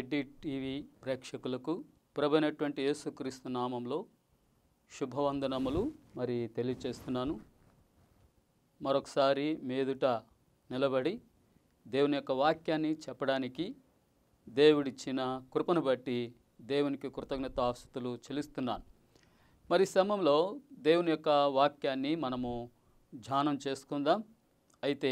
Reddy TV ప్రేక్షకులకు ప్రభైనటువంటి యేసుక్రీస్తు నామంలో శుభవందనములు మరి తెలియచేస్తున్నాను మరొకసారి మీదుట నిలబడి దేవుని యొక్క వాక్యాన్ని చెప్పడానికి దేవుడిచ్చిన కృపను బట్టి దేవునికి కృతజ్ఞతాస్తుతులు చెల్లిస్తున్నాను మరి ఈ సమయంలో దేవుని యొక్క వాక్యాన్ని మనము ధ్యానం చేసుకుందాం అయితే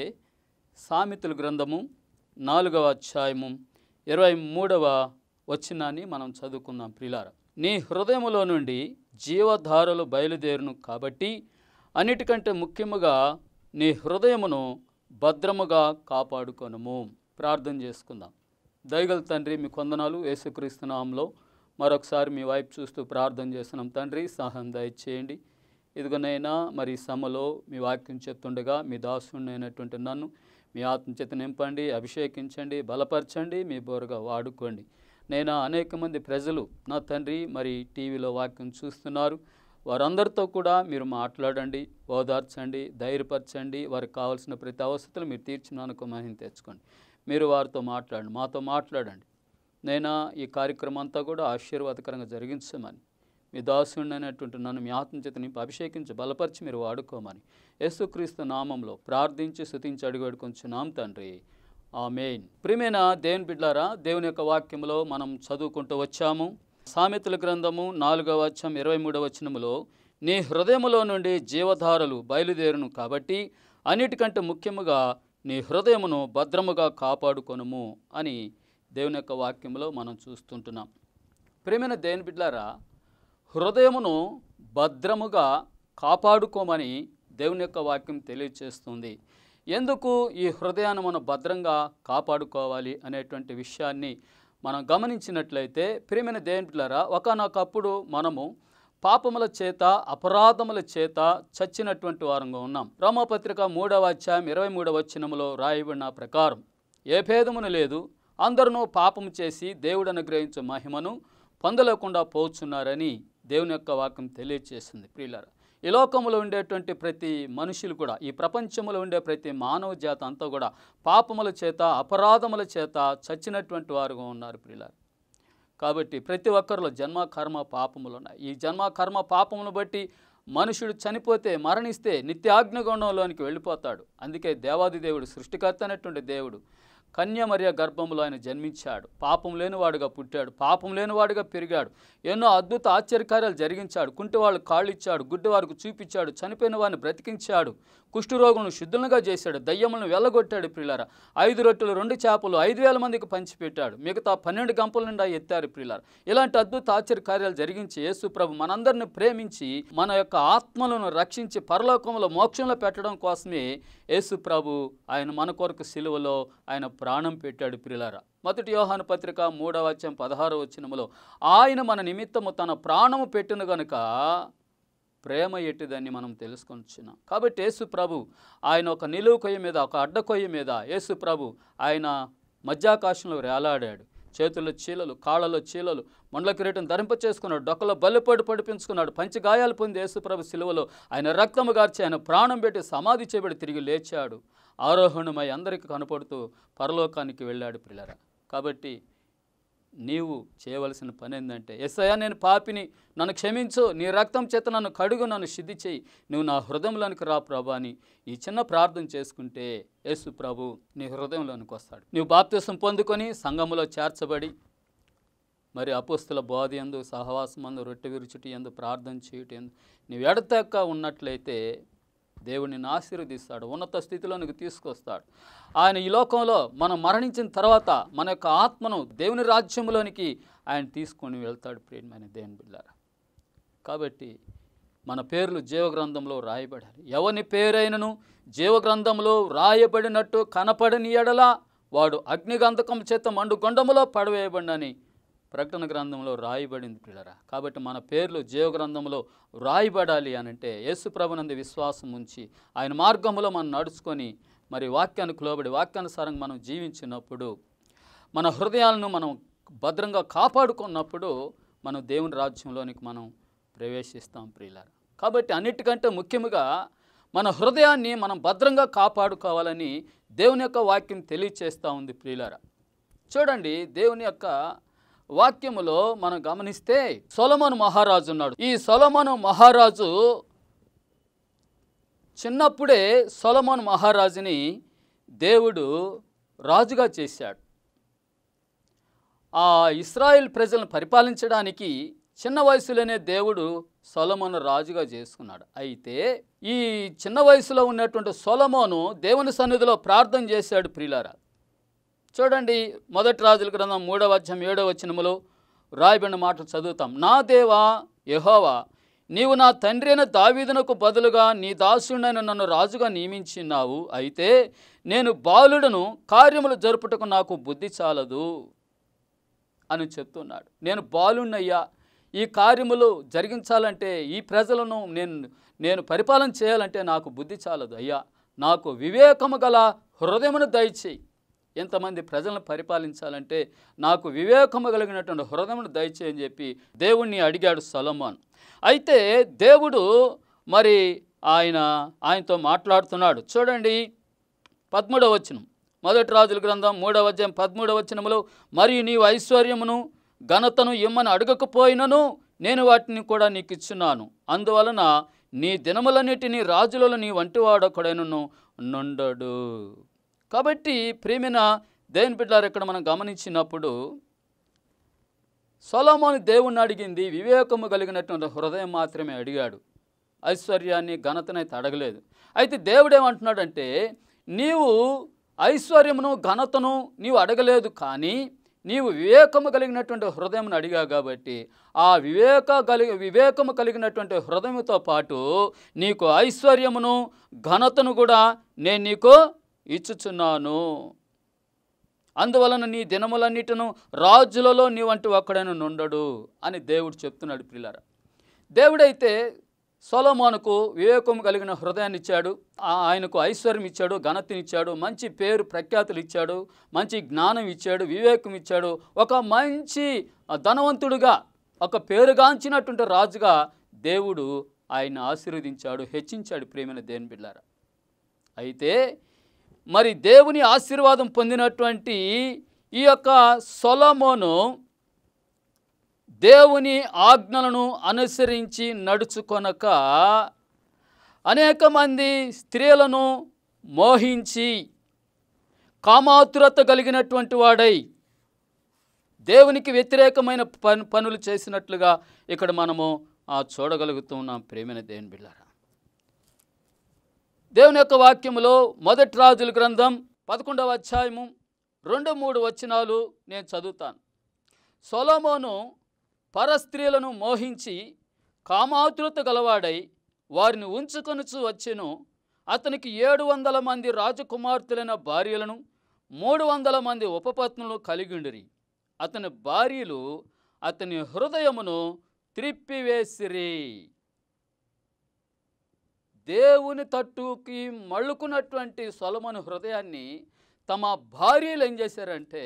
సామెతల గ్రంథము నాలుగవ అధ్యాయము ఇరవై మూడవ వచనాన్ని మనం చదువుకుందాం ప్రిలార నీ హృదయములో నుండి జీవధారలు బయలుదేరును కాబట్టి అన్నిటికంటే ముఖ్యముగా నీ హృదయమును భద్రముగా కాపాడుకొనుము ప్రార్థన చేసుకుందాం దయగల తండ్రి మీ కొందనాలు యేసుక్రీస్తు నామంలో మరొకసారి మీ వైపు చూస్తూ ప్రార్థన చేస్తున్నాం తండ్రి సహాయం దయచేయండి ఇదిగోనైనా మరి ఈ సమలో మీ వాక్యం చెప్తుండగా మీ దాసుడినైనటువంటి నన్ను మీ ఆత్మచేత నింపండి అభిషేకించండి బలపరచండి మీ బోరుగా వాడుకోండి నేను అనేక మంది ప్రజలు నా తండ్రి మరి టీవీలో వాక్యం చూస్తున్నారు వారందరితో కూడా మీరు మాట్లాడండి ఓదార్చండి ధైర్యపరచండి వారికి కావాల్సిన ప్రతి అవసరతలు మీరు తీర్చినందుకు మహిమ తెచ్చుకోండి మీరు వారితో మాట్లాడండి మాతో మాట్లాడండి నేను ఈ కార్యక్రమం అంతా కూడా ఆశీర్వాదకరంగా జరిగించమని మీ దాసుడినైనటువంటి నన్ను మీ ఆత్మచేత నింపి అభిషేకించి బలపరిచి మీరు వాడుకోమని యేసుక్రీస్తు నామంలో ప్రార్థించి స్థుతించి అడిగడుకొంచున్నాం తండ్రి ఆమెన్ ప్రియమైన దేవుని బిడ్లారా దేవుని యొక్క వాక్యంలో మనం చదువుకుంటూ వచ్చాము సామెతల గ్రంథము నాలుగవ వచ్చం ఇరవై మూడవ వచనములో నీ హృదయములో నుండి జీవధారలు బయలుదేరును కాబట్టి అన్నిటికంటే ముఖ్యముగా నీ హృదయమును భద్రముగా కాపాడుకొనుము అని దేవుని యొక్క వాక్యంలో మనం చూస్తుంటున్నాం ప్రియమైన దేవుని బిడ్లారా హృదయమును భద్రముగా కాపాడుకోమని దేవుని యొక్క వాక్యం తెలియచేస్తుంది ఎందుకు ఈ హృదయాన్ని మనం భద్రంగా కాపాడుకోవాలి అనేటువంటి విషయాన్ని మనం గమనించినట్లయితే ప్రియమైన దేవుని బిడ్డలారా ఒకనొకప్పుడు మనము పాపముల చేత అపరాధముల చేత చచ్చినటువంటి వారంగా ఉన్నాం రోమపత్రిక మూడవ అధ్యాయం ఇరవై మూడవ వచనములో రాయబడిన ప్రకారం ఏ భేదమును లేదు అందరూ పాపము చేసి దేవుడు అనుగ్రహించు మహిమను పొందలేకుండా పోచున్నారని దేవుని యొక్క వాక్యం తెలియజేస్తుంది ప్రియులారా ఈ లోకంలో ఉండేటువంటి ప్రతి మనుషులు కూడా ఈ ప్రపంచంలో ఉండే ప్రతి మానవ జాత అంతా కూడా పాపముల చేత అపరాధముల చేత చచ్చినటువంటి వారుగా ఉన్నారు ప్రియులారా కాబట్టి ప్రతి ఒక్కరిలో జన్మ కర్మ పాపములు ఉన్నాయి ఈ జన్మ కర్మ పాపమును బట్టి మనుషుడు చనిపోతే మరణిస్తే నిత్యాగ్నిగుండంలోనికి వెళ్ళిపోతాడు అందుకే దేవాది దేవుడు సృష్టికర్త అనేటువంటి దేవుడు కన్యమర్య గర్భంలో ఆయన జన్మించాడు పాపం లేనివాడుగా పుట్టాడు పాపం లేనివాడుగా పెరిగాడు ఎన్నో అద్భుత ఆశ్చర్యకార్యాలు జరిగించాడు కుంటి వాళ్ళు కాళ్ళు ఇచ్చాడు గుడ్డి వారికి చూపించాడు చనిపోయిన వారిని బ్రతికించాడు కుష్ఠరోగులను శుద్ధులుగా చేశాడు దయ్యములను వెళ్ళగొట్టాడు ప్రియులార ఐదు రొట్టెలు రెండు చేపలు ఐదు వేల మందికి పంచిపెట్టాడు మిగతా పన్నెండు గంపల నిండా ఎత్తారు ప్రియులార ఇలాంటి అద్భుత ఆశ్చర్యకార్యాలు జరిగించి యేసు ప్రభు మనందరిని ప్రేమించి మన యొక్క ఆత్మలను రక్షించి పరలోకంలో మోక్షంలో పెట్టడం కోసమే యేసు ప్రభు ఆయన మన కొరకు సిలువలో ఆయన ప్రాణం పెట్టాడు ప్రియులారా మొదటి యోహాను పత్రిక మూడవ వచ్చం పదహారవ వచనములో ఆయన మన నిమిత్తము తన ప్రాణము పెట్టిన గనుక ప్రేమ ఎట్టిదని మనం తెలుసుకొనిచున్నాం కాబట్టి యేసు ప్రభు ఆయన ఒక నిలువు కొయ్య మీద ఒక అడ్డ కొయ్య మీద యేసు ప్రభు ఆయన మధ్యాకాశంలో వేలాడాడు చేతుల్లో చీలలు కాళ్ళలో చీలలు మండల కిరీటం ధరింప చేసుకున్నాడు డొక్కలో బల్లిపడి పడిపించుకున్నాడు పంచి గాయాలు పొంది యేసుప్రభు సిలువలో ఆయన రక్తము గార్చి ఆయన ప్రాణం పెట్టి సమాధి చేయబడి తిరిగి లేచాడు ఆరోహణమై అందరికీ కనపడుతూ పరలోకానికి వెళ్ళాడు పిల్లరా కాబట్టి నీవు చేయవలసిన పని ఏంటంటే ఎస్ఐయా నేను పాపిని నన్ను క్షమించు నీ రక్తం చేత నన్ను కడుగు నన్ను శుద్ధి చేయి నువ్వు నా హృదయంలోనికి రా ప్రభు అని ఈ చిన్న ప్రార్థన చేసుకుంటే యేసు ప్రభు నీ హృదయంలోనికి వస్తాడు నీవు బాప్తిసం పొందుకొని సంఘములో చేర్చబడి మరి అపోస్తుల బోధ ఎందు సహవాసం అందు రొట్టె విరుచుటి ఎందు ప్రార్థన చేయుటి ఎందు నీవు ఎడతెక్క ఉన్నట్లయితే దేవుడు నిన్ను ఆశీర్వదిస్తాడు ఉన్నత స్థితిలోనికి తీసుకొస్తాడు ఆయన ఈ లోకంలో మనం మరణించిన తర్వాత మన యొక్క ఆత్మను దేవుని రాజ్యంలోనికి ఆయన తీసుకొని వెళ్తాడు ప్రియమైన దేవుని బిడ్డారా కాబట్టి మన పేర్లు జీవగ్రంథంలో రాయబడాలి ఎవని పేరైనను జీవగ్రంథంలో రాయబడినట్టు కనపడని ఎడల వాడు అగ్నిగంధకం చేత మండు గొండములో పడవేయబడినని ప్రకటన గ్రంథంలో రాయబడింది పిల్లరా కాబట్టి మన పేర్లు జీవగ్రంథంలో రాయబడాలి అని అంటే యేసు ప్రభునందు విశ్వాసం ఉంచి ఆయన మార్గంలో మనం నడుచుకొని మరి వాక్యానికి లోబడి వాక్యానుసారంగా మనం జీవించినప్పుడు మన హృదయాలను మనం భద్రంగా కాపాడుకున్నప్పుడు మనం దేవుని రాజ్యంలోనికి మనం ప్రవేశిస్తాం ప్రియులారా కాబట్టి అన్నిటికంటే ముఖ్యముగా మన హృదయాన్ని మనం భద్రంగా కాపాడుకోవాలని దేవుని యొక్క వాక్యం తెలియచేస్తూ ఉంది ప్రియులారా చూడండి దేవుని యొక్క వాక్యములో మనం గమనిస్తే సొలమోను మహారాజు ఉన్నాడు ఈ సొలమోను మహారాజు చిన్నప్పుడే సొలమోన్ మహారాజుని దేవుడు రాజుగా చేశాడు ఆ ఇస్రాయేల్ ప్రజలను పరిపాలించడానికి చిన్న వయసులోనే దేవుడు సొలమోను రాజుగా చేసుకున్నాడు అయితే ఈ చిన్న వయసులో ఉన్నటువంటి సొలమోను దేవుని సన్నిధిలో ప్రార్థన చేశాడు ప్రియులారా చూడండి మొదటి రాజుల గ్రంథం మూడవ అధ్యాయం ఏడవ వచనములో రాయబడిన మాటలు చదువుతాం నా దేవా యెహోవా నీవు నా తండ్రి అయిన దావీదునకు బదులుగా నీ దాసుడైన నన్ను రాజుగా నియమించినావు అయితే నేను బాలుడను కార్యములు జరుపుటకు నాకు బుద్ధి చాలదు అని చెప్తున్నాడు నేను బాలున్నయ్యా ఈ కార్యములు జరిగించాలంటే ఈ ప్రజలను నేను నేను పరిపాలన చేయాలంటే నాకు బుద్ధి చాలదు అయ్యా నాకు వివేకము గల హృదయమును దయచేయి ఎంతమంది ప్రజలను పరిపాలించాలంటే నాకు వివేకము కలిగినటువంటి హృదయమును దయచేయని చెప్పి దేవుణ్ణి అడిగాడు సొలమోన్ అయితే దేవుడు మరి ఆయన ఆయనతో మాట్లాడుతున్నాడు చూడండి పదమూడవ వచనం మొదటి రాజుల గ్రంథం మూడవ అధ్యాయం పదమూడవ వచనములో మరియు నీవు ఐశ్వర్యమును ఘనతను ఇమ్మని అడగకపోయినను నేను వాటిని కూడా నీకు ఇచ్చున్నాను అందువలన నీ దినములన్నిటినీ రాజులలో నీ వంటివాడొకడైనను నుండడు కాబట్టి ప్రేమిన దేవుని బిడ్డారు ఇక్కడ మనం గమనించినప్పుడు సొలమోని దేవుణ్ణి అడిగింది వివేకము కలిగినటువంటి హృదయం మాత్రమే అడిగాడు ఐశ్వర్యాన్ని ఘనతనైతే అడగలేదు అయితే దేవుడు ఏమంటున్నాడంటే నీవు ఐశ్వర్యమును ఘనతను నీవు అడగలేదు కానీ నీవు వివేకము కలిగినటువంటి హృదయం అడిగా కాబట్టి ఆ వివేక కలిగి వివేకము కలిగినటువంటి హృదయంతో పాటు నీకు ఐశ్వర్యమును ఘనతను కూడా నేను నీకు ఇచ్చుచున్నాను అందువలన నీ దినములన్నిటిను రాజులలో నీ వంటి ఒక్కడైన నుండడు అని దేవుడు చెప్తున్నాడు పిల్లర దేవుడైతే సొలమోనుకు వివేకం కలిగిన హృదయాన్ని ఇచ్చాడు ఆ- ఆయనకు ఐశ్వర్యం ఇచ్చాడు ఘనతనిచ్చాడు మంచి పేరు ప్రఖ్యాతులు ఇచ్చాడు మంచి జ్ఞానం ఇచ్చాడు వివేకం ఇచ్చాడు ఒక మంచి ఆ, ధనవంతుడుగా ఒక పేరుగాంచినటువంటి రాజుగా దేవుడు ఆయన ఆశీర్వదించాడు హెచ్చించాడు ప్రేమైన దేని బిడ్డారా అయితే మరి దేవుని ఆశీర్వాదం పొందినటువంటి ఈ యొక్క సొలమోను దేవుని ఆజ్ఞలను అనుసరించి నడుచుకొనక అనేక మంది స్త్రీలను మోహించి కామాతురత కలిగినటువంటి వాడై దేవునికి వ్యతిరేకమైన పని పనులు చేసినట్లుగా ఇక్కడ మనము ఆ చూడగలుగుతున్నాం ప్రేమైన దేవుని బిళ్ళారా దేవుని యొక్క వాక్యములో మొదటి రాజుల గ్రంథం పదకొండవ అధ్యాయము రెండు మూడు వచనాలు నేను చదువుతాను సొలమోను పరస్త్రీలను మోహించి కామాతురత గలవాడై వారిని ఉంచుకొనుచు వచ్చెను అతనికి ఏడు వందల మంది రాజకుమార్తెలైన భార్యలను మూడు వందల మంది ఉపపత్నులు కలిగిండిరి అతని భార్యలు అతని హృదయమును త్రిప్పివేసిరి దేవుని తట్టుకి మళ్ళుకున్నటువంటి సొలమను హృదయాన్ని తమ భార్యలు ఏం చేశారంటే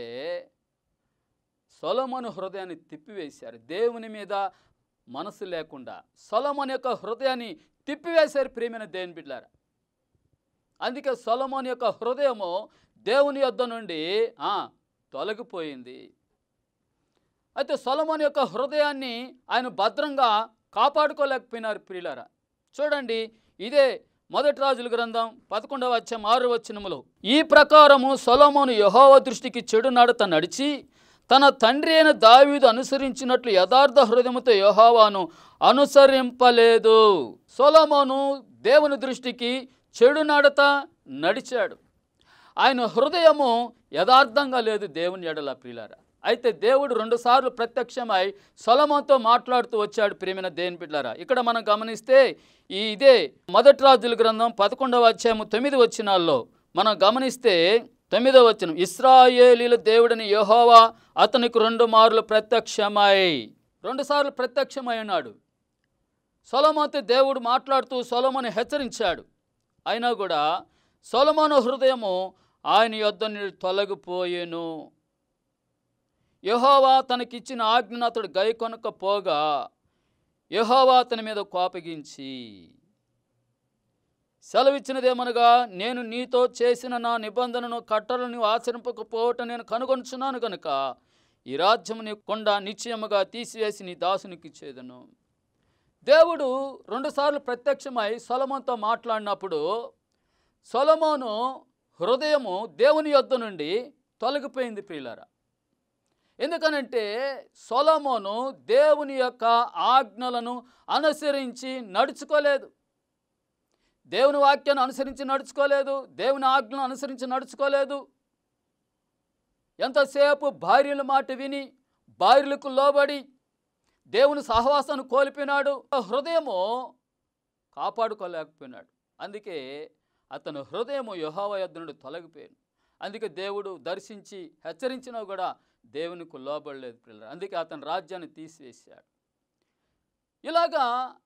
సొలమను హృదయాన్ని తిప్పివేశారు దేవుని మీద మనసు లేకుండా సొలమన్ యొక్క హృదయాన్ని తిప్పివేశారు ప్రియమైన దేవుని బిడ్డారా అందుకే సొలమోన్ యొక్క హృదయము దేవుని యొద్ద నుండి ఆ, తొలగిపోయింది అయితే సొలమోన్ యొక్క హృదయాన్ని ఆయన భద్రంగా కాపాడుకోలేకపోయినారు ప్రియులారా చూడండి ఇదే మొదటి రాజుల గ్రంథం పదకొండవ అధ్యాయం ఆరు వచనములో ఈ ప్రకారము సొలమోను యహోవ దృష్టికి చెడు నడత నడిచి తన తండ్రి అయిన దావీదు అనుసరించినట్లు యథార్థ హృదయముతో యహోవాను అనుసరింపలేదు సొలమోను దేవుని దృష్టికి చెడు నడత నడిచాడు ఆయన హృదయము యథార్థంగా లేదు దేవుని ఎడల ప్రియులారా అయితే దేవుడు రెండుసార్లు ప్రత్యక్షమై సొలమోన్తో మాట్లాడుతూ వచ్చాడు ప్రేమిన దేవుని బిడ్డారా ఇక్కడ మనం గమనిస్తే ఈ ఇదే మొదటి రాజుల గ్రంథం పదకొండవ అధ్యాయము తొమ్మిది వచ్చినాల్లో మనం గమనిస్తే తొమ్మిదవ వచనం ఇస్రాయేలీల దేవుడిని యెహోవా అతనికి రెండు మార్లు ప్రత్యక్షమై రెండుసార్లు ప్రత్యక్షమై ఉన్నాడు సొలమోతో దేవుడు మాట్లాడుతూ సొలమోను హెచ్చరించాడు అయినా కూడా సొలమోను హృదయము ఆయన యొద్ద నుండి తొలగిపోయేను యహోవా తనకిచ్చిన ఆజ్ఞను అతడు గైకొనకపోగా యహోవా అతని మీద కోపగించి సెలవిచ్చినదేమనగా నేను నీతో చేసిన నా నిబంధనను కట్టలను ఆచరింపకపోవటం నేను కనుగొనుచున్నాను కనుక ఈ రాజ్యము నీ కొండ నిశ్చయముగా తీసివేసి నీ దాసునికి ఇచ్చేదను దేవుడు రెండుసార్లు ప్రత్యక్షమై సొలమోన్తో మాట్లాడినప్పుడు సొలమోను హృదయము దేవుని యొద్ద నుండి తొలగిపోయింది ప్రియులారా ఎందుకనంటే సొలమోను దేవుని యొక్క ఆజ్ఞలను అనుసరించి నడుచుకోలేదు దేవుని వాక్యాన్ని అనుసరించి నడుచుకోలేదు దేవుని ఆజ్ఞలను అనుసరించి నడుచుకోలేదు ఎంతసేపు భార్యల మాట విని భార్యలకు లోబడి దేవుని సహవాసాన్ని కోల్పోయినాడు హృదయము కాపాడుకోలేకపోయినాడు అందుకే అతను హృదయము యెహోవా యొద్ద నుండి తొలగిపోయాను అందుకే దేవుడు దర్శించి హెచ్చరించినా కూడా దేవునికి లోబడలేదు పిల్లలు అందుకే అతని రాజ్యాన్ని తీసివేశాడు ఇలాగా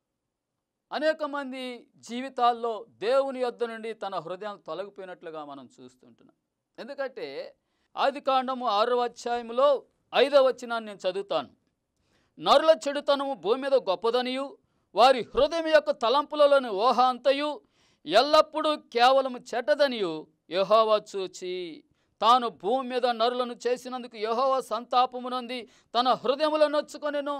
అనేక మంది జీవితాల్లో దేవుని యొద్ద నుండి తన హృదయం తొలగిపోయినట్లుగా మనం చూస్తుంటున్నాం ఎందుకంటే ఆది కాండము ఆరో అధ్యాయములో ఐదవ వచనాన్ని నేను చదువుతాను నరుల చెడుతనము భూమి మీద గొప్పదనియు వారి హృదయం యొక్క తలంపులలోని ఊహ అంతయు ఎల్లప్పుడూ కేవలం చెడ్డదనియు యెహోవా చూచి తాను భూమి మీద నరులను చేసినందుకు యెహోవా సంతాపమునంది తన హృదయములో నొచ్చుకొనెను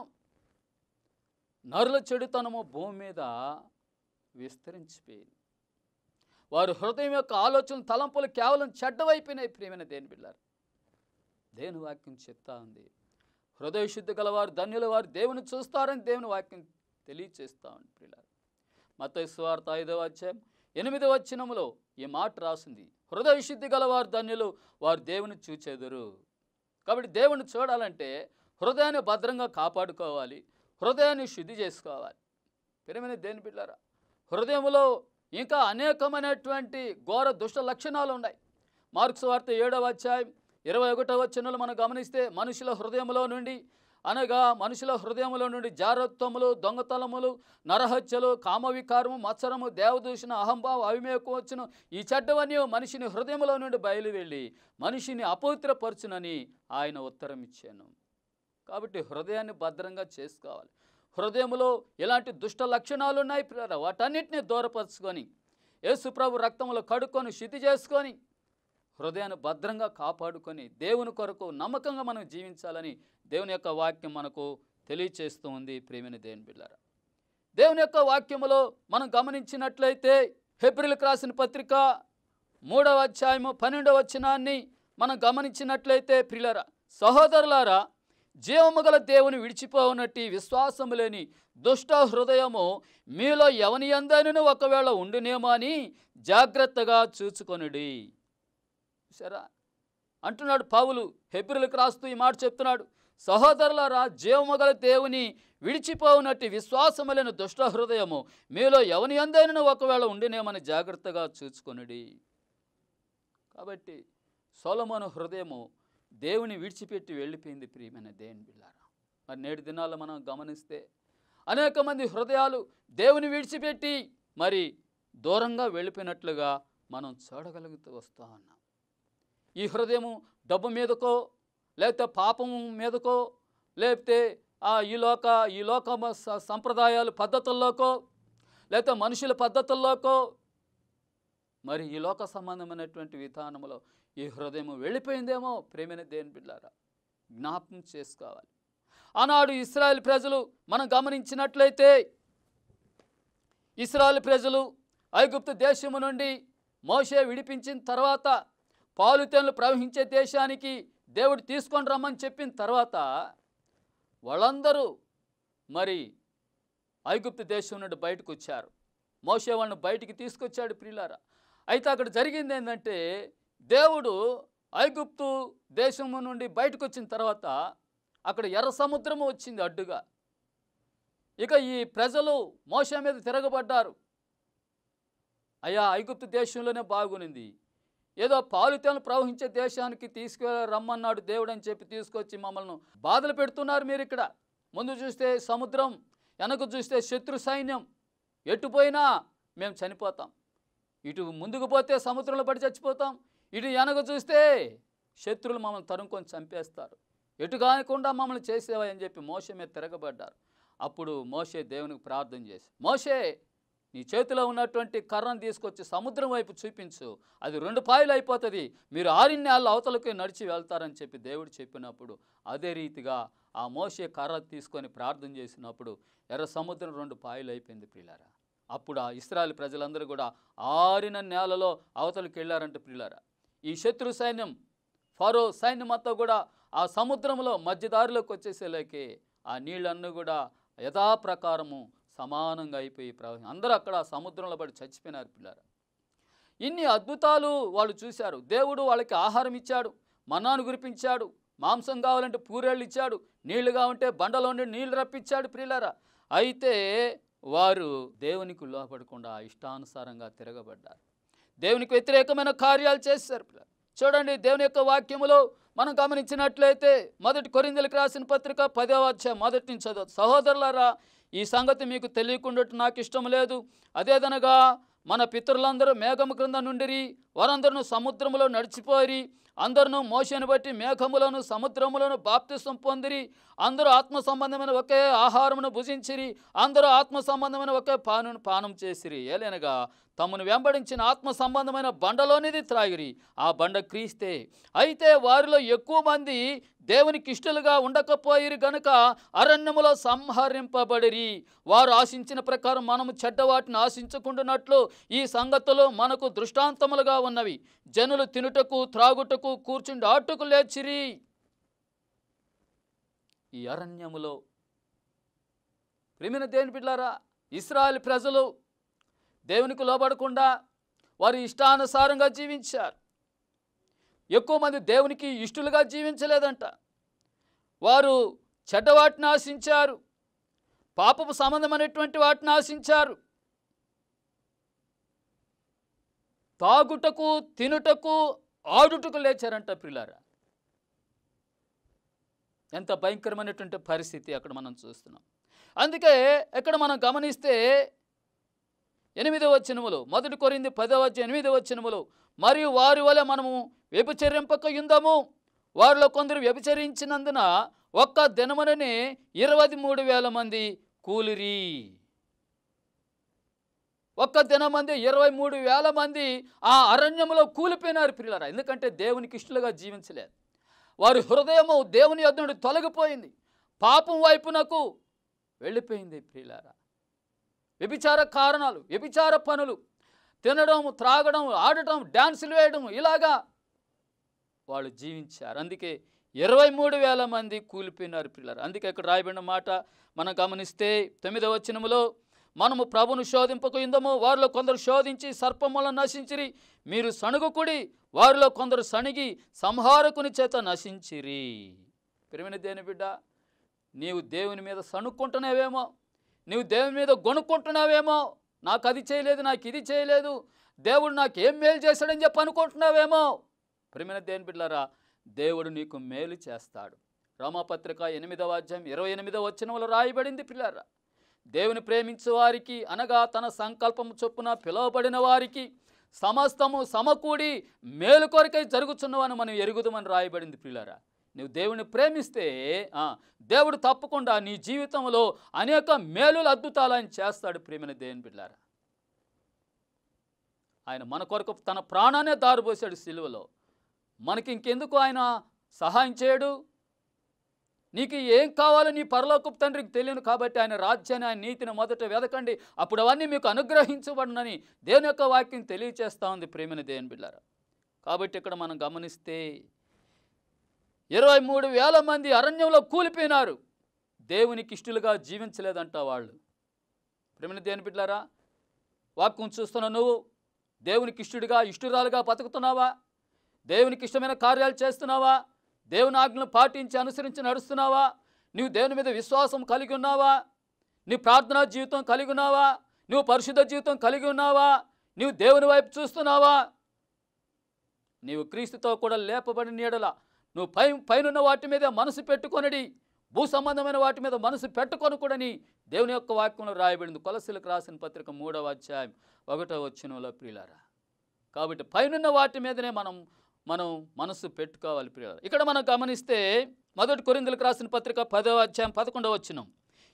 నరుల చెడుతనము భూమి మీద విస్తరించిపోయింది వారి హృదయం యొక్క ఆలోచన తలంపులు కేవలం చెడ్డవైపోయినాయి ప్రియమైన దేని బిళ్ళారు దేవుని వాక్యం చెప్తా ఉంది హృదయ శుద్ధి గలవారు ధన్యుల వారు దేవుని చూస్తారని దేవుని వాక్యం తెలియచేస్తా ఉంది ప్రియులారు మత స్వార్థ ఐదవ అధ్యాయం ఎనిమిదవ వచనములో ఈ మాట రాసింది హృదయ శుద్ధి గలవారు ధన్యులు వారు దేవుని చూచెదరు కాబట్టి దేవుని చూడాలంటే హృదయాన్ని భద్రంగా కాపాడుకోవాలి హృదయాన్ని శుద్ధి చేసుకోవాలి ప్రియమైన దేని బిడ్డారా హృదయంలో ఇంకా అనేకమైనటువంటి ఘోర దుష్ట లక్షణాలు ఉన్నాయి మార్క్స్ వార్త ఏడవ అధ్యాయం ఇరవై ఒకటవ వచనంలో మనం గమనిస్తే మనుషుల హృదయంలో నుండి అనగా మనుషుల హృదయంలో నుండి జారత్వములు దొంగతనములు నరహత్యలు కామవికారము మత్సరము దేవదూషణ అహంభావం అవిమేకం వచ్చును ఈ చెడ్డవన్నీ మనిషిని హృదయంలో నుండి బయలు వెళ్ళి మనిషిని అపవిత్రపరచునని ఆయన ఉత్తరం ఇచ్చాను కాబట్టి హృదయాన్ని భద్రంగా చేసుకోవాలి హృదయంలో ఎలాంటి దుష్ట లక్షణాలు ఉన్నాయి పిల్లరా వాటన్నిటిని దూరపరుచుకొని యేసుప్రభు రక్తంలో కడుక్కొని శుద్ధి చేసుకొని హృదయాన్ని భద్రంగా కాపాడుకొని దేవుని కొరకు నమ్మకంగా మనం జీవించాలని దేవుని యొక్క వాక్యం మనకు తెలియచేస్తూ ఉంది ప్రేమిని దేవుని బిళ్ళారా దేవుని యొక్క వాక్యములో మనం గమనించినట్లయితే హెబ్రిల్కి రాసిన పత్రిక మూడవ అధ్యాయము పన్నెండవ వచనాన్ని మనం గమనించినట్లయితే ప్రియులరా సహోదరులారా జీవము గల దేవుని విడిచిపోవునట్టి విశ్వాసము లేని దుష్ట హృదయము మీలో ఎవని అందరినూ ఒకవేళ ఉండునేమో అని జాగ్రత్తగా చూచుకొనుడి సరా అంటున్నాడు పావులు హెబ్రిలకు రాస్తూ ఈ మాట చెప్తున్నాడు సహోదరులారా జీవము గల దేవుని విడిచిపోవునట్టి విశ్వాసములైన దుష్ట హృదయము మీలో ఎవని అందైనను ఒకవేళ ఉండినేమని జాగ్రత్తగా చూచుకొనుడి కాబట్టి సోలమోను హృదయము దేవుని విడిచిపెట్టి వెళ్ళిపోయింది ప్రియమైన దేవుని బిళ్ళారా మరి నేటి దినాల్లో మనం గమనిస్తే అనేక మంది హృదయాలు దేవుని విడిచిపెట్టి మరి దూరంగా వెళ్ళిపోయినట్లుగా మనం చూడగలుగుతూ వస్తూ ఉన్నాం ఈ హృదయము డబ్బు మీదకో లేకపోతే పాపము మీదకో లేకపోతే ఆ ఈ లోక ఈ లోక స- సంప్రదాయాలు పద్ధతుల్లోకో లేకపోతే మనుషుల పద్ధతుల్లోకో మరి ఈ లోక సంబంధమైనటువంటి విధానంలో ఈ హృదయం వెళ్ళిపోయిందేమో ప్రేమైన దేని బిడ్డారా జ్ఞాపకం చేసుకోవాలి ఆనాడు ఇస్రాయేల్ ప్రజలు మనం గమనించినట్లయితే ఇస్రాయేల్ ప్రజలు ఐగుప్తు దేశము నుండి మోషే విడిపించిన తర్వాత పాలుతేన్లు ప్రవహించే దేశానికి దేవుడు తీసుకొని రమ్మని చెప్పిన తర్వాత వాళ్ళందరూ మరి ఐగుప్తు దేశం నుండి బయటకు వచ్చారు మోషే వాళ్ళని బయటికి తీసుకొచ్చాడు ప్రియులారా అయితే అక్కడ జరిగింది ఏంటంటే దేవుడు ఐగుప్తు దేశము నుండి బయటకు వచ్చిన తర్వాత అక్కడ ఎర్ర సముద్రము వచ్చింది అడ్డుగా ఇక ఈ ప్రజలు మోషే మీద తిరగబడ్డారు అయ్యా ఐగుప్తు దేశంలోనే బాగునింది ఏదో పాలుతేను ప్రవహించే దేశానికి తీసుకెళ్ళ రమ్మన్నాడు దేవుడు అని చెప్పి తీసుకొచ్చి మమ్మల్ని బాధలు పెడుతున్నారు మీరు ఇక్కడ ముందు చూస్తే సముద్రం వెనక చూస్తే శత్రు సైన్యం ఎటు పోయినా మేము చనిపోతాం ఇటు ముందుకు పోతే సముద్రంలో పడి చచ్చిపోతాం ఇటు వెనక చూస్తే శత్రువులు మమ్మల్ని తరుముకొని చంపేస్తారు ఎటు కానికుండా మమ్మల్ని చేసేవా అని చెప్పి మోసే మీద తిరగబడ్డారు అప్పుడు మోసే దేవునికి ప్రార్థన చేసి మోసే నీ చేతిలో ఉన్నటువంటి కర్రను తీసుకొచ్చి సముద్రం వైపు చూపించు అది రెండు పాయలు అయిపోతుంది మీరు ఆరిన్యాల అవతలకి నడిచి వెళ్తారని చెప్పి దేవుడు చెప్పినప్పుడు అదే రీతిగా ఆ మోసే కర్ర తీసుకొని ప్రార్థన చేసినప్పుడు ఎర్ర సముద్రం రెండు పాయలు అయిపోయింది ప్రియులారా అప్పుడు ఆ ఇస్రాయల్ ప్రజలందరూ కూడా ఆరిన నేలలో అవతలకి వెళ్ళారంట ప్రియులారా ఈ శత్రు సైన్యం ఫరో సైన్యం అంతా కూడా ఆ సముద్రంలో మధ్యదారిలోకి వచ్చేసేలేకే ఆ నీళ్ళన్నీ కూడా యథాప్రకారము సమానంగా అయిపోయి ప్రవహి అందరూ అక్కడ ఆ సముద్రంలో పడి చచ్చిపోయినారు పిల్లారా ఇన్ని అద్భుతాలు వాళ్ళు చూశారు దేవుడు వాళ్ళకి ఆహారం ఇచ్చాడు మన్నాను కురిపించాడు మాంసం కావాలంటే పూరేళ్ళు ఇచ్చాడు నీళ్లు కావాలంటే బండలో నుండి నీళ్లు రప్పించాడు ప్రియులారా అయితే వారు దేవునికి లోపడకుండా ఇష్టానుసారంగా తిరగబడ్డారు దేవునికి వ్యతిరేకమైన కార్యాలు చేశారు పిల్లలు చూడండి దేవుని యొక్క వాక్యములో మనం గమనించినట్లయితే మొదటి కొరిందలకు రాసిన పత్రిక పదవ అధ్యాయం మొదటి నుంచి చదువు సహోదరులారా ఈ సంగతి మీకు తెలియకుండా నాకు ఇష్టం లేదు అదేదనగా మన పితరులందరూ మేఘము క్రింద నుండిరి వారందరూ సముద్రములో నడిచిపోయి అందరూ మోషను బట్టి మేఘములను సముద్రములను బాప్తిసం పొందిరి అందరూ ఆత్మ సంబంధమైన ఒకే ఆహారమును భుజించిరి అందరూ ఆత్మ సంబంధమైన ఒకే పాను పానం చేసిరి ఏలైనగా తమను వెంబడించిన ఆత్మ సంబంధమైన బండలోనిది త్రాగిరి ఆ బండ క్రీస్తే అయితే వారిలో ఎక్కువ మంది దేవునికి ఇష్టలుగా ఉండకపోయిరి గనుక అరణ్యములో సంహరింపబడిరి వారు ఆశించిన ప్రకారం మనము చెడ్డవాటిని ఆశించకుండానట్లు ఈ సంగతులు మనకు దృష్టాంతములుగా ఉన్నవి జనులు తినుటకు త్రాగుటకు కూర్చుండి ఆటుకు లేచిరి ఈ అరణ్యములో ప్రేమిన దేని బిడ్డారా ఇస్రాయల్ ప్రజలు దేవునికి లోబడకుండా వారు ఇష్టానుసారంగా జీవించారు ఎక్కువ మంది దేవునికి ఇష్టలుగా జీవించలేదంట వారు చెడ్డవాటిని ఆశించారు పాపపు సంబంధమైనటువంటి వాటిని ఆశించారు తాగుటకు తినుటకు ఆడుటకు లేచారంట పిల్లారా ఎంత భయంకరమైనటువంటి పరిస్థితి అక్కడ మనం చూస్తున్నాం అందుకే ఇక్కడ మనం గమనిస్తే ఎనిమిదవ వచనములు మొదటి కొరింది పదవ అధ్యాయం ఎనిమిదవ వచనములు మరియు వారి వలె మనము వ్యభిచరింపక యుందము వారిలో కొందరు వ్యభిచరించినందున ఒక్క దినముననే ఇరవై మూడు వేల మంది కూలిరి ఒక్క దినమంది ఇరవై మూడు వేల మంది ఆ అరణ్యములో కూలిపోయినారు పిల్లరా ఎందుకంటే దేవునికి ఇష్టలుగా జీవించలేదు వారి హృదయము దేవుని యొద్ద నుండి తొలగిపోయింది పాపం వైపునకు వెళ్ళిపోయింది ప్రియులారా వ్యభిచార కారణాలు వ్యభిచార పనులు తినడం త్రాగడం ఆడటం డ్యాన్సులు వేయడం ఇలాగా వాళ్ళు జీవించారు అందుకే ఇరవై మూడు వేల మంది కూలిపోయినారు పిల్లలు అందుకే ఇక్కడ రాయబడిన మాట మనం గమనిస్తే తొమ్మిదవ వచనములో మనము ప్రభును శోధింపకు ఇందము వారిలో కొందరు శోధించి సర్పములను నశించిరి మీరు సణుగుకుడి వారిలో కొందరు సణిగి సంహారకుని చేత నశించిరి పెరిమిన దేని బిడ్డ నీవు దేవుని మీద సణుక్కుంటున్నావేమో నీవు దేవుని మీద గొనుక్కుంటున్నావేమో నాకు అది చేయలేదు నాకు ఇది చేయలేదు దేవుడు నాకు ఏం మేలు చేశాడని చెప్పి అనుకుంటున్నావేమో ప్రేమైన దేని బిడ్డారా దేవుడు నీకు మేలు చేస్తాడు రోమాపత్రిక ఎనిమిదవ అధ్యాయం ఇరవై ఎనిమిదవ వచనంలో రాయబడింది పిల్లారా దేవుని ప్రేమించే వారికి అనగా తన సంకల్పం చొప్పున పిలువబడిన వారికి సమస్తము సమకూడి మేలు కొరకై జరుగుతున్నవని మనం ఎరుగుదామని రాయబడింది పిల్లారా నువ్వు దేవుని ప్రేమిస్తే ఆ, దేవుడు తప్పకుండా నీ జీవితంలో అనేక మేలులు అద్భుతాలు ఆయన చేస్తాడు ప్రేమిన దేవుని బిడ్డారా ఆయన మన కొరకు తన ప్రాణాన్నే దారిపోసాడు సిలువలో మనకి ఇంకెందుకు ఆయన సహాయం చేయడు నీకు ఏం కావాలో నీ పరలోకపు తండ్రికి తెలియను కాబట్టి ఆయన రాజ్యాన్ని ఆయన నీతిని మొదట వెదకండి అప్పుడు అవన్నీ మీకు అనుగ్రహించబడినని దేవుని యొక్క వాక్యం తెలియచేస్తూ ఉంది ప్రేమిన దేవుని బిడ్డారా కాబట్టి ఇక్కడ మనం గమనిస్తే ఇరవై మూడు వేల మంది అరణ్యంలో కూలిపోయినారు దేవునికి ఇష్టలుగా జీవించలేదంట వాళ్ళు ప్రేమిన దేవుని బిడ్డారా వాక్యం చూస్తున్న నువ్వు దేవునికి ఇష్టడుగా ఇష్టురాలుగా బతుకుతున్నావా దేవునికి ఇష్టమైన కార్యాలు చేస్తున్నావా దేవుని ఆజ్ఞలు పాటించి అనుసరించి నడుస్తున్నావా నీవు దేవుని మీద విశ్వాసం కలిగి ఉన్నావా నీ ప్రార్థనా జీవితం కలిగి ఉన్నావా నువ్వు పరిశుద్ధ జీవితం కలిగి ఉన్నావా నీవు దేవుని వైపు చూస్తున్నావా నీవు క్రీస్తుతో కూడా లేపబడిన నీడల నువ్వు పై పైనున్న వాటి మీద మనసు పెట్టుకొనడి భూ సంబంధమైన వాటి మీద మనసు పెట్టుకొనకూడని దేవుని యొక్క వాక్యంలో రాయబడింది కొలసీలకు రాసిన పత్రిక మూడవ అధ్యాయం ఒకటో వచ్చినలో ప్రియులారా కాబట్టి పైనున్న వాటి మీదనే మనం మనం మనసు పెట్టుకోవాలి ప్రియులారా ఇక్కడ మనం గమనిస్తే మొదటి కొరిందులకు రాసిన పత్రిక పదవ అధ్యాయం పదకొండవ వచ్చినం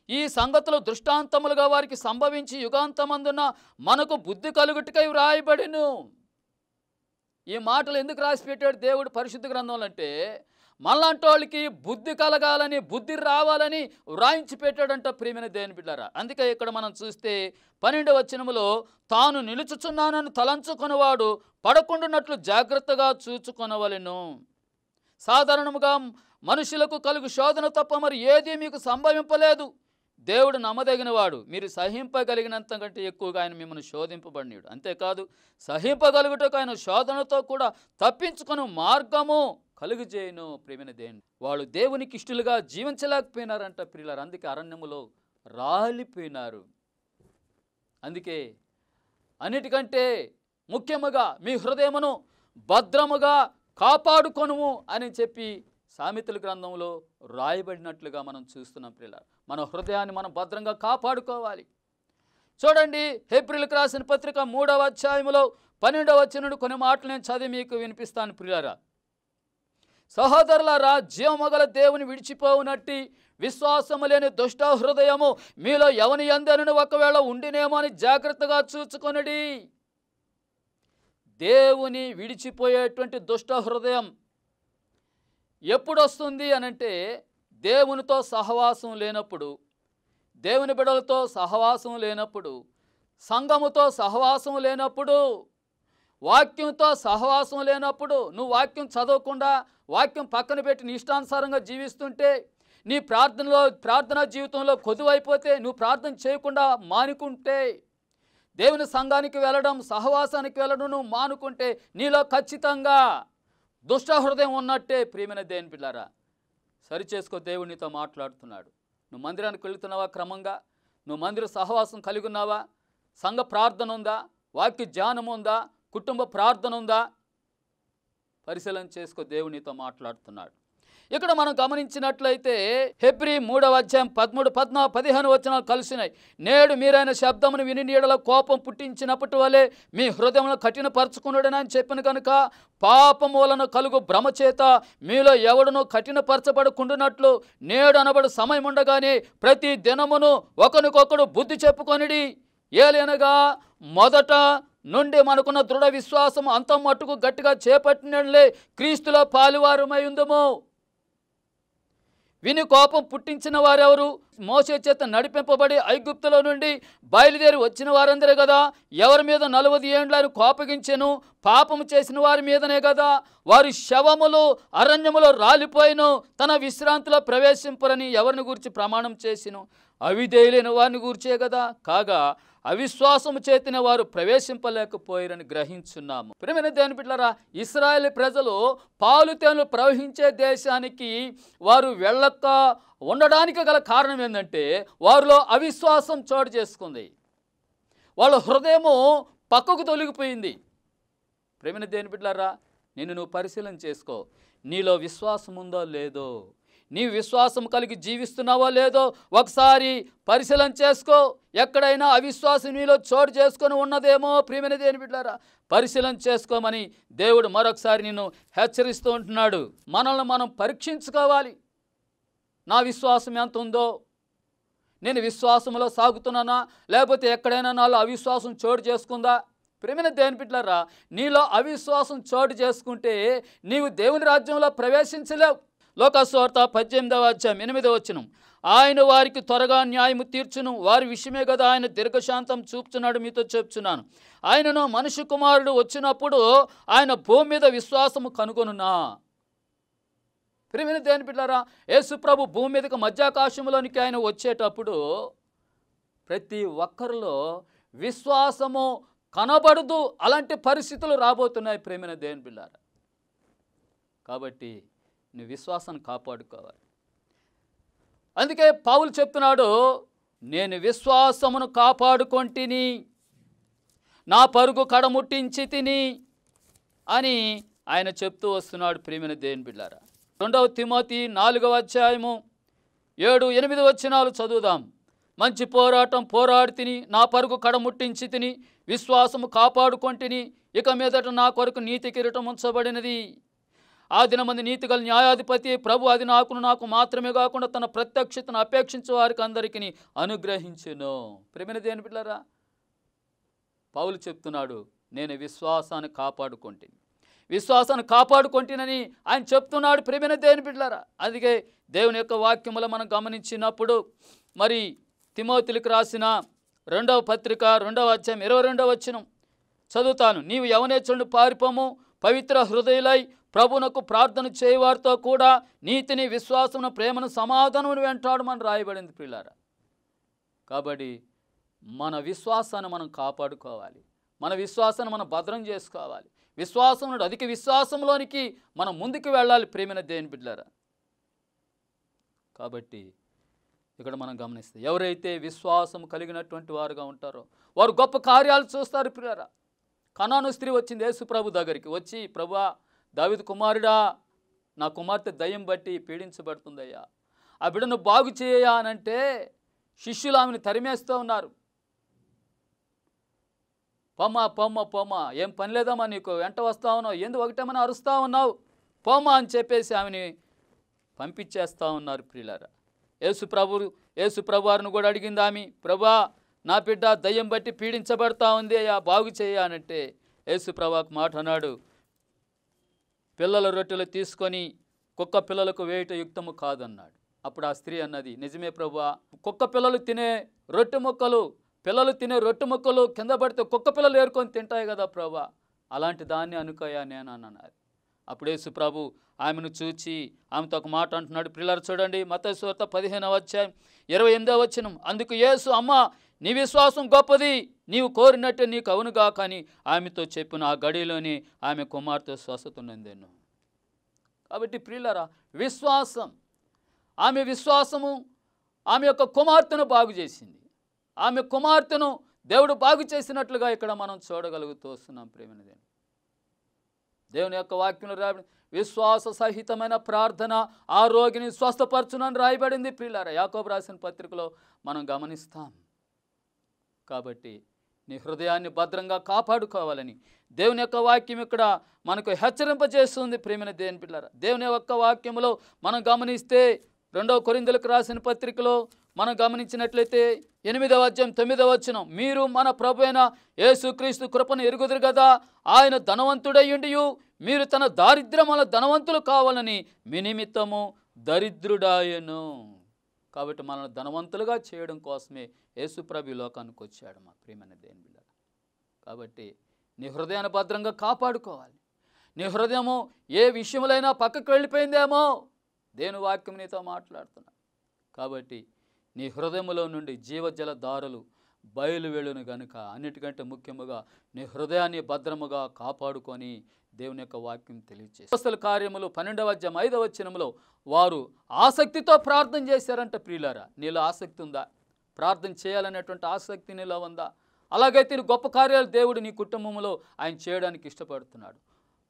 ఈ సంగతులు దృష్టాంతములుగా వారికి సంభవించి యుగాంతమందున మనకు బుద్ధి కలుగుటకై వ్రాయబడిను ఈ మాటలు ఎందుకు రాసి పెట్టాడు దేవుడు పరిశుద్ధ గ్రంథంలో అంటే మనలాంటి వాళ్ళకి బుద్ధి కలగాలని బుద్ధి రావాలని వ్రాయించి పెట్టాడంట ప్రియమైన దేవుని బిడ్డారా అందుకే ఇక్కడ మనం చూస్తే పన్నెండు వచనములో తాను నిలుచుచున్నానని తలంచుకున్నవాడు పడకుండానట్లు జాగ్రత్తగా చూచుకొనవలెను సాధారణముగా మనుషులకు కలుగు శోధన తప్ప మరి ఏదీ మీకు సంభవింపలేదు దేవుడు నమ్మదగినవాడు మీరు సహింపగలిగినంత కంటే ఎక్కువగా ఆయన మిమ్మల్ని శోధింపబడినాడు అంతేకాదు సహింపగలుగుటకు ఆయన శోధనతో కూడా తప్పించుకుని మార్గము కలుగుజేయను ప్రేమిన దేవుని వాళ్ళు దేవునికి ఇష్టలుగా జీవించలేకపోయినారంట ప్రియులారు అందుకే అరణ్యములో రాలిపోయినారు అందుకే అన్నిటికంటే ముఖ్యముగా మీ హృదయమును భద్రముగా కాపాడుకొనుము అని చెప్పి సామెతల గ్రంథంలో రాయబడినట్లుగా మనం చూస్తున్నాం ప్రియుల మన హృదయాన్ని మనం భద్రంగా కాపాడుకోవాలి చూడండి హెబ్రిల్కి రాసిన పత్రిక మూడవ అధ్యాయములో పన్నెండవ వచ్చిన కొన్ని మాటలు నేను చదివి మీకు వినిపిస్తాను ప్రియులారా సహోదరులారా జీవమగల దేవుని విడిచిపోవునట్టి విశ్వాసము లేని దుష్ట హృదయము మీలో ఎవని ఎందనను ఒకవేళ ఉండినేమో అని జాగ్రత్తగా చూచుకొనడి దేవుని విడిచిపోయేటువంటి దుష్ట హృదయం ఎప్పుడు వస్తుంది అనంటే దేవునితో సహవాసం లేనప్పుడు దేవుని బిడలతో సహవాసం లేనప్పుడు సంఘముతో సహవాసం లేనప్పుడు వాక్యంతో సహవాసం లేనప్పుడు నువ్వు వాక్యం చదవకుండా వాక్యం పక్కన పెట్టి నీ ఇష్టానుసారంగా జీవిస్తుంటే నీ ప్రార్థనలో ప్రార్థనా జీవితంలో కొదువైపోతే నువ్వు ప్రార్థన చేయకుండా మానుకుంటే దేవుని సంఘానికి వెళ్ళడం సహవాసానికి వెళ్ళడం నువ్వు మానుకుంటే నీలో ఖచ్చితంగా దుష్ట హృదయం ఉన్నట్టే ప్రియమైన దేవుని పిల్లారా సరి చేసుకో దేవుడు నీతో మాట్లాడుతున్నాడు నువ్వు మందిరానికి వెళుతున్నావా క్రమంగా నువ్వు మందిర సహవాసం కలిగి ఉన్నావా సంఘ ప్రార్థన ఉందా వాక్య ధ్యానం ఉందా కుటుంబ ప్రార్థన ఉందా పరిశీలన చేసుకో దేవుడు నీతో మాట్లాడుతున్నాడు ఇక్కడ మనం గమనించినట్లయితే హెబ్రి మూడవ అధ్యాయం పదమూడు పద్నా పదిహేను వచనాలు కలిసినాయి నేడు మీరైన శబ్దమును విని నీడల కోపం పుట్టించినప్పటి వలె మీ హృదయంలో కఠినపరచుకున్నాడని అని చెప్పిన కనుక పాపం వలన కలుగు భ్రమ చేత మీలో ఎవడునో కఠినపరచబడుకుంటున్నట్లు నేడు అనబడు సమయం ఉండగానే ప్రతి దినమును ఒకరికొకడు బుద్ధి చెప్పుకొనిడి ఏలనగా మొదట నుండి మనకున్న దృఢ విశ్వాసం అంతం మట్టుకు గట్టిగా చేపట్టినట్లే క్రీస్తులో పాలువారమై ఉందము విని కోపం పుట్టించిన వారెవరు మోసే చేత నడిపింపబడి ఐగుప్తులో నుండి బయలుదేరి వచ్చిన వారందరే కదా ఎవరి మీద నలవది ఏండ్లను కోపగించెను పాపము చేసిన వారి మీదనే కదా వారి శవములు అరణ్యములో రాలిపోయిను తన విశ్రాంతిలో ప్రవేశింపరని ఎవరిని గురించి ప్రమాణం చేసిను అవిధేయులైన వారిని గురించే కదా కాగా అవిశ్వాసము చేతిన వారు ప్రవేశింపలేకపోయారని గ్రహించున్నాము ప్రేమైన దేవుని బిడ్డలారా ఇస్రాయేల్ ప్రజలు పాలు తేనెలు ప్రవహించే దేశానికి వారు వెళ్ళక ఉండడానికి గల కారణం ఏంటంటే వారిలో అవిశ్వాసం చోటు చేసుకుంది వాళ్ళ హృదయము పక్కకు తొలగిపోయింది ప్రేమైన దేని బిడ్డలారా నేను నువ్వు పరిశీలన చేసుకో నీలో విశ్వాసం ఉందో లేదో నీ విశ్వాసం కలిగి జీవిస్తున్నావో లేదో ఒకసారి పరిశీలన చేసుకో ఎక్కడైనా అవిశ్వాసం నీలో చోటు చేసుకొని ఉన్నదేమో ప్రియమైన దేని బిడ్డారా పరిశీలన చేసుకోమని దేవుడు మరొకసారి నిన్ను హెచ్చరిస్తూ ఉంటున్నాడు మనల్ని మనం పరీక్షించుకోవాలి నా విశ్వాసం ఎంత ఉందో నేను విశ్వాసంలో సాగుతున్నానా లేకపోతే ఎక్కడైనా నాలో అవిశ్వాసం చోటు చేసుకుందా ప్రేమైన దేని బిడ్డలారా నీలో అవిశ్వాసం చోటు చేసుకుంటే నీవు దేవుని రాజ్యంలో ప్రవేశించలేవు లోకస్వార్త పద్దెనిమిదవ అధ్యాయం ఎనిమిదవ వచ్చినం ఆయన వారికి త్వరగా న్యాయము తీర్చును వారి విషయమే కదా ఆయన దీర్ఘశాంతం చూపుచున్నాడు మీతో చెప్తున్నాను ఆయనను మనుష్య కుమారుడు వచ్చినప్పుడు ఆయన భూమి మీద విశ్వాసము కనుగొనునా ప్రియమైన దేని బిడ్డారా యేసుప్రభు భూమి మీదకి మధ్యాకాశంలోనికి ఆయన వచ్చేటప్పుడు ప్రతి ఒక్కరిలో విశ్వాసము కనబడదు అలాంటి పరిస్థితులు రాబోతున్నాయి ప్రేమైన దేవుని బిళ్ళారా కాబట్టి నీ విశ్వాసాన్ని కాపాడుకోవాలి అందుకే పౌలు చెప్తున్నాడు నేను విశ్వాసమును కాపాడుకొంటిని నా పరుగు కడముట్టించి తిని అని ఆయన చెప్తూ వస్తున్నాడు ప్రేమిన దేవుని బిడ్డారా రెండవ తిమోతి నాలుగవ అధ్యాయము ఏడు ఎనిమిది వచనాలు చదువుదాం మంచి పోరాటం పోరాడి తిని నా పరుగు కడముట్టించి తిని విశ్వాసము కాపాడుకొంటిని ఇక మీదట నా కొరకు నీతి కిరీటం ఉంచబడినది ఆ దినమంది నీతిగల న్యాయాధిపతి ప్రభు అది నాకును నాకు మాత్రమే కాకుండా తన ప్రత్యక్షతను అపేక్షించే వారికి అందరికీ అనుగ్రహించును ప్రేమిన దేని బిడ్డలారా పౌలు చెప్తున్నాడు నేను విశ్వాసాన్ని కాపాడుకుంటుంది విశ్వాసాన్ని కాపాడుకుంటునని ఆయన చెప్తున్నాడు ప్రేమైన దేవుని బిడ్డలారా అందుకే దేవుని యొక్క వాక్యములు మనం గమనించినప్పుడు మరి తిమోతిలకు రాసిన రెండవ పత్రిక రెండవ అధ్యాయం ఇరవై రెండవ వచనం చదువుతాను నీవు యవనేచ్చుండు పారిపోము పవిత్ర హృదయులై ప్రభునకు ప్రార్థన చేయవారితో కూడా నీతిని విశ్వాసమును ప్రేమను సమాధానమును వెంటాడమని రాయబడింది పిల్లారా కాబట్టి మన విశ్వాసాన్ని మనం కాపాడుకోవాలి మన విశ్వాసాన్ని మనం భద్రం చేసుకోవాలి విశ్వాసం నుండి అధిక విశ్వాసంలోనికి మనం ముందుకు వెళ్ళాలి ప్రేమైన దేని బిడ్డలారా కాబట్టి ఇక్కడ మనం గమనిస్తే ఎవరైతే విశ్వాసం కలిగినటువంటి వారుగా ఉంటారో వారు గొప్ప కార్యాలు చూస్తారు ప్రియారా కనాను స్త్రీ వచ్చింది యేసు ప్రభు దగ్గరికి వచ్చి ప్రభువా దావిదు కుమారుడా నా కుమార్తె దయ్యం బట్టి పీడించబడుతుందయ్యా ఆ బిడ్డను బాగు చేయయా అని అంటే శిష్యులు ఆమెను తరిమేస్తూ ఉన్నారు పొమ్మ పొమ్మ పొమ్మ ఏం పని లేదమ్మా నీకు వెంట వస్తా ఉన్నావు ఎందుకు ఒకటేమని అరుస్తా ఉన్నావు పోమ్మ అని చెప్పేసి ఆమెని పంపించేస్తా ఉన్నారు ప్రియులారా యేసు ప్రభు యేసు ప్రభువారిని కూడా అడిగింది ఆమె ప్రభా నా బిడ్డ దయ్యం బట్టి పీడించబడతా ఉంది అయ్యా బాగు చేయానంటే యేసు ప్రభాకు మాట అన్నాడు పిల్లల రొట్టెలు తీసుకొని కుక్క పిల్లలకు వేయట యుక్తము కాదన్నాడు అప్పుడు ఆ స్త్రీ అన్నది నిజమే ప్రభువా కుక్క పిల్లలు తినే రొట్టె ముక్కలు పిల్లలు తినే రొట్టె ముక్కలు కింద పడితే కుక్క పిల్లలు ఏరుకొని తింటాయి కదా ప్రభా అలాంటి దాన్ని అనుకోయా నేను అన్నది అప్పుడు యేసు ప్రభు ఆమెను చూచి ఆమెతో ఒక మాట అంటున్నాడు పిల్లలు చూడండి మతస్వార్త పదిహేనవ అధ్యాయం ఇరవై ఎనిమిదవ వచనం అందుకు యేసు అమ్మ నీ విశ్వాసం గొప్పది నీవు కోరినట్టే నీకు అవునుగా కానీ ఆమెతో చెప్పిన ఆ గడిలోని ఆమె కుమార్తె స్వస్థత నందెను కాబట్టి ప్రియులరా విశ్వాసం ఆమె విశ్వాసము ఆమె యొక్క కుమార్తెను బాగు చేసింది ఆమె కుమార్తెను దేవుడు బాగు చేసినట్లుగా ఇక్కడ మనం చూడగలుగుతూ వస్తున్నాం ప్రేమైన దేవుని దేవుని యొక్క వాక్యంలో రాయబడి విశ్వాస సహితమైన ప్రార్థన ఆ రోగిని స్వస్థపరచునని రాయబడింది ప్రియులారా యాకోబు రాసిన పత్రికలో మనం గమనిస్తాం కాబట్టి నీ హృదయాన్ని భద్రంగా కాపాడుకోవాలని దేవుని యొక్క వాక్యం ఇక్కడ మనకు హెచ్చరింపజేస్తుంది ప్రేమైన దేవుని పిల్లరా దేవుని యొక్క వాక్యములో మనం గమనిస్తే రెండవ కొరిందులకు రాసిన పత్రికలో మనం గమనించినట్లయితే ఎనిమిదవ అధ్యాయం తొమ్మిదవ వచనం మీరు మన ప్రభు అయిన యేసుక్రీస్తు కృపను ఎరుగుదురు కదా ఆయన ధనవంతుడయ్యుండియు మీరు తన దారిద్ర్యం వల్ల ధనవంతులు కావాలని మీ నిమిత్తము దరిద్రుడాయను కాబట్టి మనల్ని ధనవంతులుగా చేయడం కోసమే యేసుప్రభు ఈ లోకానికి వచ్చాడు మా ప్రియమైన దేని బిడ్డ కాబట్టి నీ హృదయాన్ని భద్రంగా కాపాడుకోవాలి నీ హృదయము ఏ విషయములైనా పక్కకు వెళ్ళిపోయిందేమో దేని వాక్యం నీతో మాట్లాడుతున్నా కాబట్టి నీ హృదయములో నుండి జీవజల దారులు బయలు వెళ్ళును గనుక అన్నిటికంటే ముఖ్యముగా నీ హృదయాన్ని భద్రముగా కాపాడుకొని దేవుని యొక్క వాక్యం తెలియజేసి అసలు కార్యములు పన్నెండవ అధ్యాయం ఐదవ వచనములో వారు ఆసక్తితో ప్రార్థన చేశారంట ప్రియులారా నీలో ఆసక్తి ఉందా ప్రార్థన చేయాలనేటువంటి ఆసక్తి నీలో ఉందా అలాగైతే నీ గొప్ప కార్యాలు దేవుడు నీ కుటుంబంలో ఆయన చేయడానికి ఇష్టపడుతున్నాడు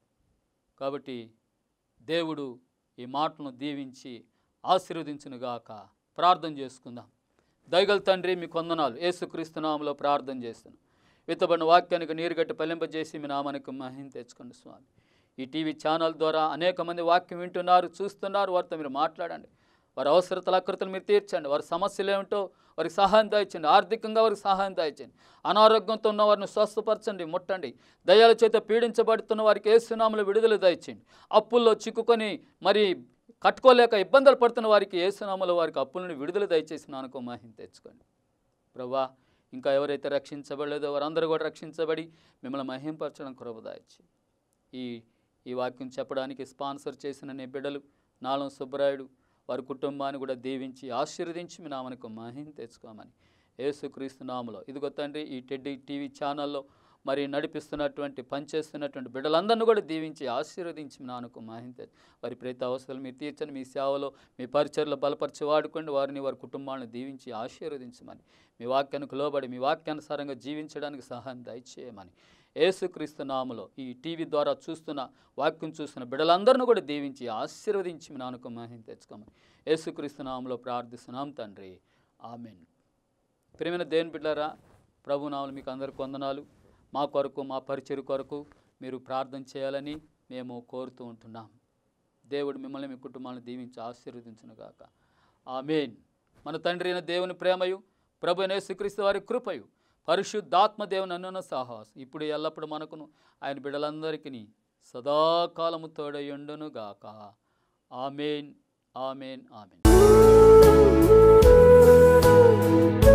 కాబట్టి దేవుడు ఈ మాటను దీవించి ఆశీర్వదించునుగాక ప్రార్థన చేసుకుందాం దయగల తండ్రి మీ కొందనాలు యేసుక్రీస్తు నామములో ప్రార్థన చేస్తున్నాను విత్తబడిన వాక్యానికి నీరుగట్టి పలింపజేసి మీ నామానికి మహిం తెచ్చుకోండి స్వామి ఈ టీవీ ఛానల్ ద్వారా అనేక మంది వాక్యం వింటున్నారు చూస్తున్నారు వారితో మీరు మాట్లాడండి వారి అవసరతల అకృతలు మీరు తీర్చండి వారి సమస్యలు ఏమిటో వారికి సహాయం దాయించండి ఆర్థికంగా వారికి సహాయం దాయించండి అనారోగ్యంతో ఉన్న వారిని స్వస్థపరచండి ముట్టండి దయాల చేత పీడించబడుతున్న వారికి ఏసునామలు విడుదల దాయించండి అప్పుల్లో చిక్కుకొని మరి కట్టుకోలేక ఇబ్బందులు పడుతున్న వారికి ఏసునామల వారికి అప్పులను విడుదల దయచేసి నానుకో మహిం తెచ్చుకోండి ప్రభా ఇంకా ఎవరైతే రక్షించబడలేదో వారందరూ కూడా రక్షించబడి మిమ్మల్ని మహింపరచడం కృపదాయచ్చు ఈ ఈ వాక్యం చెప్పడానికి స్పాన్సర్ చేసిన నీ బిడ్డలు నాలం సుబ్బరాయుడు వారి కుటుంబాన్ని కూడా దీవించి ఆశీర్వదించి మీ నామనికి మహిం తెచ్చుకోమని యేసుక్రీస్తు నామలో ఇదిగో తండ్రి ఈ టెడ్డి టీవీ ఛానల్లో మరి నడిపిస్తున్నటువంటి పనిచేస్తున్నటువంటి బిడ్డలందరినీ కూడా దీవించి ఆశీర్వదించి మీ నాన్నకు మహిం తెచ్చు వారి ప్రతి అవసరాలు మీరు తీర్చండి మీ సేవలో మీ పరిచయలో బలపరిచి వాడుకోండి వారిని వారి కుటుంబాలను దీవించి ఆశీర్వదించమని మీ వాక్యానికి లోబడి మీ వాక్యానుసారంగా జీవించడానికి సహాయం దయచేయమని యేసుక్రీస్తు నామలో ఈ టీవీ ద్వారా చూస్తున్న వాక్యం చూస్తున్న బిడ్డలందరినీ కూడా దీవించి ఆశీర్వదించి మీ నాన్నకు మహిం తెచ్చుకోమని యేసుక్రీస్తు నామలో ప్రార్థిస్తున్నాం తండ్రి ఆమెన్ ప్రియమైన దేవుని బిడ్డారా ప్రభు నామలు మీకు అందరికి వందనాలు మా కొరకు మా పరిచయ కొరకు మీరు ప్రార్థన చేయాలని మేము కోరుతూ ఉంటున్నాం దేవుడు మిమ్మల్ని మీ కుటుంబాలను దీవించి ఆశీర్వదించునుగాక ఆమెన్ మన తండ్రి అయిన దేవుని ప్రేమయు ప్రభు అయిన యేసుక్రీస్తు వారి కృపయు పరిశుద్ధాత్మ దేవుని అన్న సాహస్ ఇప్పుడు ఎల్లప్పుడు మనకును ఆయన బిడ్డలందరికీ సదాకాలము తోడయుండును గాక ఆమెన్ ఆమెన్ ఆమెన్